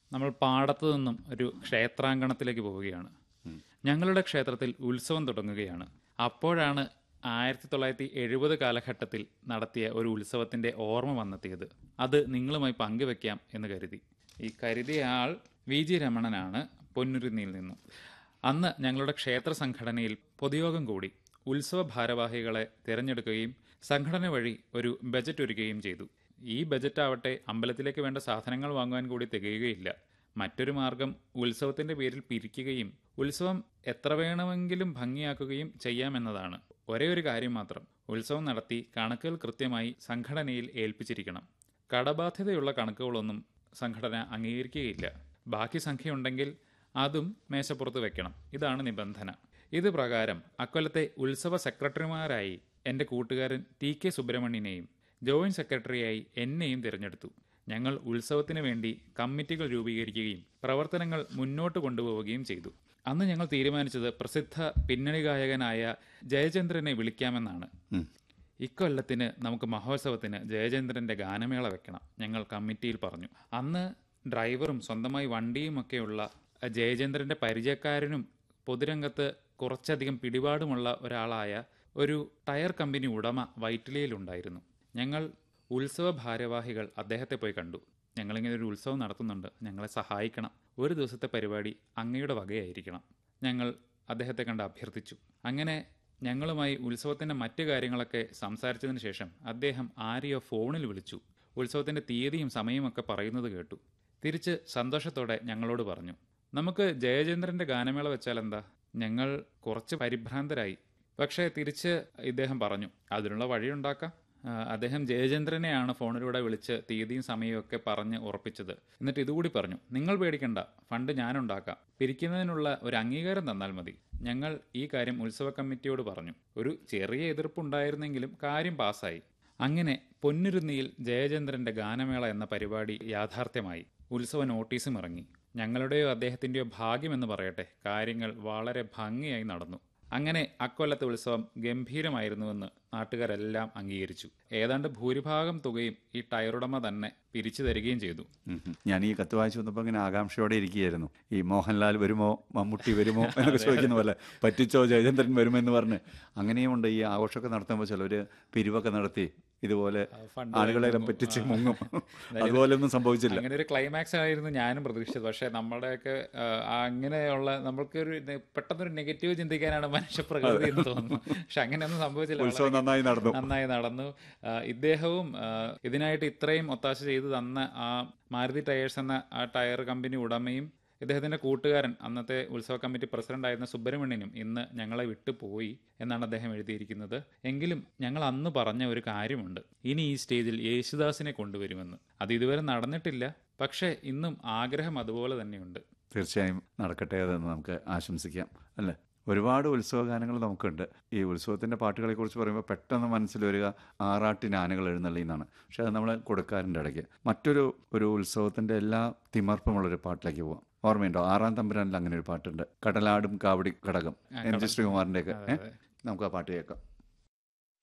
നമ്മൾ പാടത്തു നിന്നും ഒരു ക്ഷേത്രാങ്കണത്തിലേക്ക് പോവുകയാണ് ഞങ്ങളുടെ ക്ഷേത്രത്തിൽ ഉത്സവം തുടങ്ങുകയാണ് അപ്പോഴാണ് ആയിരത്തി തൊള്ളായിരത്തി എഴുപത് കാലഘട്ടത്തിൽ നടത്തിയ ഒരു ഉത്സവത്തിന്റെ ഓർമ്മ വന്നെത്തിയത് അത് നിങ്ങളുമായി പങ്കുവെക്കാം എന്ന് കരുതി ഈ കരുതിയ ആൾ വി ജി രമണനാണ് പൊന്നുരുന്നിയിൽ നിന്നും അന്ന് ഞങ്ങളുടെ ക്ഷേത്ര സംഘടനയിൽ പൊതുയോഗം കൂടി ഉത്സവ ഭാരവാഹികളെ തിരഞ്ഞെടുക്കുകയും സംഘടന വഴി ഒരു ബജറ്റ് ഒരുക്കുകയും ചെയ്തു ഈ ബജറ്റ് ആവട്ടെ അമ്പലത്തിലേക്ക് വേണ്ട സാധനങ്ങൾ വാങ്ങുവാൻ കൂടി തികയുകയില്ല മറ്റൊരു മാർഗം ഉത്സവത്തിന്റെ പേരിൽ പിരിക്കുകയും ഉത്സവം എത്ര വേണമെങ്കിലും ഭംഗിയാക്കുകയും ചെയ്യാമെന്നതാണ് ഒരേ ഒരു കാര്യം മാത്രം ഉത്സവം നടത്തി കണക്കുകൾ കൃത്യമായി സംഘടനയിൽ ഏൽപ്പിച്ചിരിക്കണം കടബാധ്യതയുള്ള കണക്കുകളൊന്നും സംഘടന അംഗീകരിക്കുകയില്ല ബാക്കി സംഖ്യയുണ്ടെങ്കിൽ അതും മേശപ്പുറത്ത് വെക്കണം ഇതാണ് നിബന്ധന ഇത് പ്രകാരം അക്കൊല്ലത്തെ ഉത്സവ സെക്രട്ടറിമാരായി എൻ്റെ കൂട്ടുകാരൻ ടി കെ സുബ്രഹ്മണ്യനെയും ജോയിന്റ് സെക്രട്ടറിയായി എന്നെയും തിരഞ്ഞെടുത്തു ഞങ്ങൾ ഉത്സവത്തിന് വേണ്ടി കമ്മിറ്റികൾ രൂപീകരിക്കുകയും പ്രവർത്തനങ്ങൾ മുന്നോട്ട് കൊണ്ടുപോവുകയും ചെയ്തു അന്ന് ഞങ്ങൾ തീരുമാനിച്ചത് പ്രസിദ്ധ പിന്നണി ഗായകനായ ജയചന്ദ്രനെ വിളിക്കാമെന്നാണ് ഇക്കൊല്ലത്തിന് നമുക്ക് മഹോത്സവത്തിന് ജയചന്ദ്രന്റെ ഗാനമേള വെക്കണം ഞങ്ങൾ കമ്മിറ്റിയിൽ പറഞ്ഞു അന്ന് ഡ്രൈവറും സ്വന്തമായി വണ്ടിയുമൊക്കെയുള്ള ജയചന്ദ്രന്റെ പരിചയക്കാരനും പൊതുരംഗത്ത് കുറച്ചധികം പിടിപാടുമുള്ള ഒരാളായ ഒരു ടയർ കമ്പനി ഉടമ വൈറ്റിലയിലുണ്ടായിരുന്നു ഞങ്ങൾ ഉത്സവ ഭാരവാഹികൾ അദ്ദേഹത്തെ പോയി കണ്ടു ഞങ്ങളിങ്ങനെ ഒരു ഉത്സവം നടത്തുന്നുണ്ട് ഞങ്ങളെ സഹായിക്കണം ഒരു ദിവസത്തെ പരിപാടി അങ്ങയുടെ വകയായിരിക്കണം ഞങ്ങൾ അദ്ദേഹത്തെ കണ്ട് അഭ്യർത്ഥിച്ചു അങ്ങനെ ഞങ്ങളുമായി ഉത്സവത്തിന്റെ മറ്റു കാര്യങ്ങളൊക്കെ സംസാരിച്ചതിന് ശേഷം അദ്ദേഹം ആരെയോ ഫോണിൽ വിളിച്ചു ഉത്സവത്തിന്റെ തീയതിയും സമയമൊക്കെ പറയുന്നത് കേട്ടു തിരിച്ച് സന്തോഷത്തോടെ ഞങ്ങളോട് പറഞ്ഞു നമുക്ക് ജയചന്ദ്രന്റെ ഗാനമേള വെച്ചാൽ എന്താ ഞങ്ങൾ കുറച്ച് പരിഭ്രാന്തരായി പക്ഷേ തിരിച്ച് ഇദ്ദേഹം പറഞ്ഞു അതിനുള്ള വഴിയുണ്ടാക്കാം ആ, അദ്ദേഹം ജയചന്ദ്രനെയാണ് ഫോണിലൂടെ വിളിച്ച് തീയതിയും സമയവും ഒക്കെ പറഞ്ഞ് ഉറപ്പിച്ചത് എന്നിട്ട് ഇതുകൂടി പറഞ്ഞു നിങ്ങൾ പേടിക്കണ്ട ഫണ്ട് ഞാനുണ്ടാക്കാം പിരിക്കുന്നതിനുള്ള ഒരു അംഗീകാരം തന്നാൽ മതി ഞങ്ങൾ ഈ കാര്യം ഉത്സവ കമ്മിറ്റിയോട് പറഞ്ഞു ഒരു ചെറിയ എതിർപ്പുണ്ടായിരുന്നെങ്കിലും കാര്യം പാസ്സായി അങ്ങനെ പൊന്നുരുന്നിയിൽ ജയചന്ദ്രന്റെ ഗാനമേള എന്ന പരിപാടി യാഥാർത്ഥ്യമായി ഉത്സവ നോട്ടീസും ഇറങ്ങി ഞങ്ങളുടെയോ അദ്ദേഹത്തിന്റെയോ ഭാഗ്യമെന്ന് പറയട്ടെ കാര്യങ്ങൾ വളരെ ഭംഗിയായി നടന്നു അങ്ങനെ അക്കൊല്ലത്തെ ഉത്സവം ഗംഭീരമായിരുന്നുവെന്ന് നാട്ടുകാരെല്ലാം അംഗീകരിച്ചു ഏതാണ്ട് ഭൂരിഭാഗം തുകയും ഈ ടയറുടമ തന്നെ പിരിച്ചു തരികയും ചെയ്തു ഉം ഉം. ഞാൻ ഈ കത്ത് വായിച്ചു വന്നപ്പോൾ ഇങ്ങനെ ആകാംക്ഷയോടെ ഇരിക്കുകയായിരുന്നു ഈ മോഹൻലാൽ വരുമോ മമ്മൂട്ടി വരുമോ എന്നൊക്കെ ചോദിക്കുന്ന പോലെ പറ്റിച്ചോ ജയചന്ദ്രൻ വരുമെന്ന് പറഞ്ഞ് അങ്ങനെയുമുണ്ട് ഈ ആഘോഷമൊക്കെ നടത്തുമ്പോൾ ചിലവർ പിരിവൊക്കെ നടത്തി ഇതുപോലെ ഫണ്ട് ആളുകളെ മുങ്ങും. പറ്റിച്ച് ആ. മുങ്ങും അതുപോലെ ഒന്നും സംഭവിച്ചില്ല അങ്ങനെ ഒരു ക്ലൈമാക്സ് ആയിരുന്നു ഞാനും പ്രതീക്ഷിച്ചത് പക്ഷെ നമ്മുടെയൊക്കെ ആ, അങ്ങനെയുള്ള നമ്മൾക്കൊരു നെ- പെട്ടെന്നൊരു നെഗറ്റീവ് ചിന്തിക്കാനാണ് മനുഷ്യ പ്രകൃതി എന്ന് തോന്നുന്നു പക്ഷെ അങ്ങനെയൊന്നും സംഭവിച്ചില്ല ഉത്സവം വളരെ നന്നായി നടന്നു നന്നായി നടന്നു ആ, ഇദ്ദേഹവും ആ, ഇതിനായിട്ട് ഇത്രയും ഒത്താശ ചെയ്തു തന്ന ആ മാരുതി ടയേഴ്സ് എന്ന ആ ടയർ കമ്പനി ഉടമയും ഇദ്ദേഹത്തിന്റെ കൂട്ടുകാരൻ അന്നത്തെ ഉത്സവ കമ്മിറ്റി പ്രസിഡന്റ് ആയിരുന്ന സുബ്രഹ്മണ്യനും ഇന്ന് ഞങ്ങളെ വിട്ടുപോയി എന്നാണ് അദ്ദേഹം എഴുതിയിരിക്കുന്നത് എങ്കിലും ഞങ്ങൾ അന്ന് പറഞ്ഞ ഒരു കാര്യമുണ്ട് ഇനി ഈ സ്റ്റേജിൽ യേശുദാസിനെ കൊണ്ടുവരുമെന്ന് അത് ഇതുവരെ നടന്നിട്ടില്ല പക്ഷേ ഇന്നും ആഗ്രഹം അതുപോലെ തന്നെയുണ്ട് തീർച്ചയായും നടക്കട്ടെ അതെന്ന് നമുക്ക് ആശംസിക്കാം അല്ലേ ഒരുപാട് ഉത്സവ ഗാനങ്ങൾ നമുക്കുണ്ട് ഈ ഉത്സവത്തിൻ്റെ പാട്ടുകളെക്കുറിച്ച് പറയുമ്പോൾ പെട്ടെന്ന് മനസ്സിൽ വരിക ആറാട്ടിന് ആനകൾ എഴുന്നള്ളിന്നാണ് പക്ഷേ അത് നമ്മൾ കൊടുക്കാറുണ്ട് ഇടയ്ക്ക് മറ്റൊരു ഒരു ഉത്സവത്തിൻ്റെ എല്ലാ തിമർപ്പുമുള്ളൊരു പാട്ടിലേക്ക് പോവാം ഓർമ്മയുണ്ടോ ആറാം തമ്പുരാനിൽ അങ്ങനെ ഒരു പാട്ടുണ്ട് കടലാടും കാവടി കടകം എം ജി ശ്രീകുമാറിൻ്റെയൊക്കെ ഏഹ് നമുക്ക് ആ പാട്ട് കേൾക്കാം